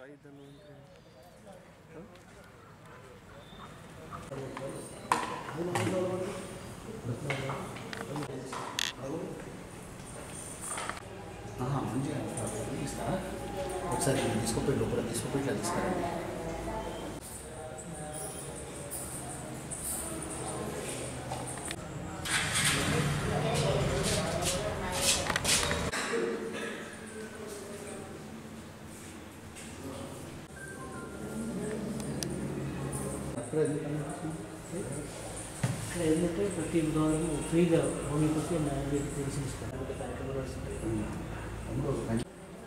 ఆహా, మంచిగా ఇస్తారా ఒకసారి తీసుకుపోయి లోపల తీసుకుపోయి ఇట్లా తీసుకురా అక్కడ ఎందుకన్నా ఇక్కడ ఏంటంటే ప్రతి బుధవారం ఫ్రీగా హోమియోపతి అండ్ ఆయుర్వేదిక్ మెడిసిన్ ఇస్తారు ఒక కార్యక్రమాలు నడుస్తుంటాయి అందులో మంచి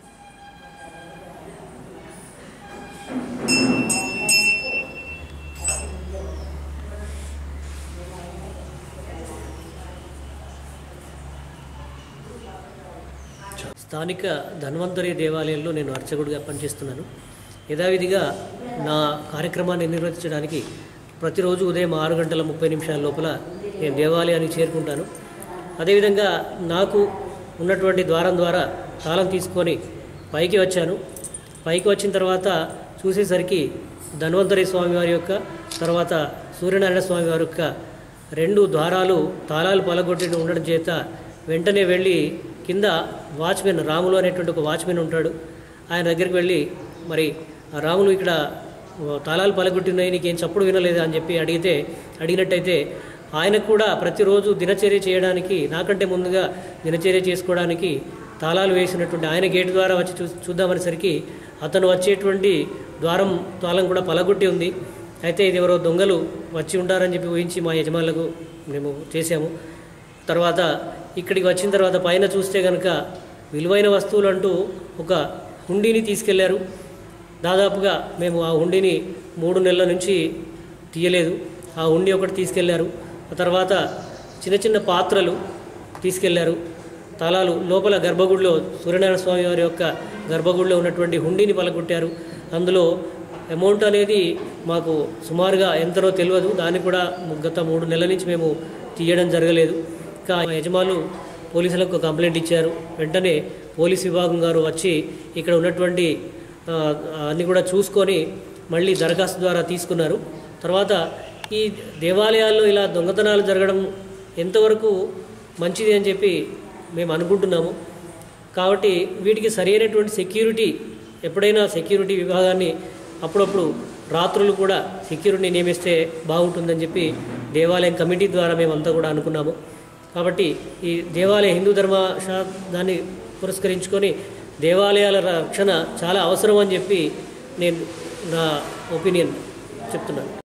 స్థానిక ధన్వంతరి దేవాలయంలో నేను అర్చకుడిగా పనిచేస్తున్నాను యథావిధిగా నా కార్యక్రమాన్ని నిర్వర్తించడానికి ప్రతిరోజు ఉదయం ఆరు గంటల ముప్పై నిమిషాల లోపల నేను దేవాలయానికి చేరుకుంటాను అదేవిధంగా నాకు ఉన్నటువంటి ద్వారం ద్వారా తాళం తీసుకొని పైకి వచ్చాను పైకి వచ్చిన తర్వాత చూసేసరికి ధన్వంతరి స్వామి వారి యొక్క తర్వాత సూర్యనారాయణ స్వామి వారి యొక్క రెండు ద్వారాలు తాళాలు పలగొట్టి ఉండడం చేత వెంటనే వెళ్ళి కింద వాచ్మెన్ రాములు అనేటువంటి ఒక వాచ్మెన్ ఉంటాడు ఆయన దగ్గరికి వెళ్ళి మరి ఆ రాములు ఇక్కడ తాళాలు పలగొట్టినాయి నీకేం చప్పుడు వినలేదు అని చెప్పి అడిగితే అడిగినట్టయితే ఆయనకు కూడా ప్రతిరోజు దినచర్య చేయడానికి నాకంటే ముందుగా దినచర్య చేసుకోవడానికి తాళాలు వేసినటువంటి ఆయన గేటు ద్వారా వచ్చి చూ చూద్దామనేసరికి అతను వచ్చేటువంటి ద్వారం తాళం కూడా పలగొట్టి ఉంది అయితే ఇది ఎవరో దొంగలు వచ్చి ఉంటారని చెప్పి ఊహించి మా యజమానులకు మేము చేసాము తర్వాత ఇక్కడికి వచ్చిన తర్వాత పైన చూస్తే కనుక విలువైన వస్తువులు అంటూ ఒక హుండీని తీసుకెళ్లారు దాదాపుగా మేము ఆ హుండీని మూడు నెలల నుంచి తీయలేదు ఆ హుండీ ఒకటి తీసుకెళ్లారు ఆ తర్వాత చిన్న చిన్న పాత్రలు తీసుకెళ్లారు తాళాలు లోపల గర్భగుడిలో సూర్యనారాయణ స్వామి వారి యొక్క గర్భగుడిలో ఉన్నటువంటి హుండీని పలగొట్టారు అందులో అమౌంట్ అనేది మాకు సుమారుగా ఎంతనో తెలియదు దాన్ని కూడా గత మూడు నెలల నుంచి మేము తీయడం జరగలేదు ఇంకా మా యజమానులు పోలీసులకు కంప్లైంట్ ఇచ్చారు వెంటనే పోలీస్ విభాగం గారు వచ్చి ఇక్కడ ఉన్నటువంటి ఆ, అన్ని కూడా చూసుకొని మళ్ళీ దరఖాస్తు ద్వారా తీసుకున్నారు తర్వాత ఈ దేవాలయాల్లో ఇలా దొంగతనాలు జరగడం ఎంతవరకు మంచిది అని చెప్పి మేము అనుకుంటున్నాము కాబట్టి వీటికి సరైనటువంటి సెక్యూరిటీ ఎప్పుడైనా సెక్యూరిటీ విభాగాన్ని అప్పుడప్పుడు రాత్రులు కూడా సెక్యూరిటీ నియమిస్తే బాగుంటుందని చెప్పి దేవాలయం కమిటీ ద్వారా మేమంతా కూడా అనుకున్నాము కాబట్టి ఈ దేవాలయ హిందూ ధర్మ శా దాన్ని పురస్కరించుకొని దేవాలయాల రక్షణ చాలా అవసరం అని చెప్పి నేను నా ఒపీనియన్ చెప్తున్నాను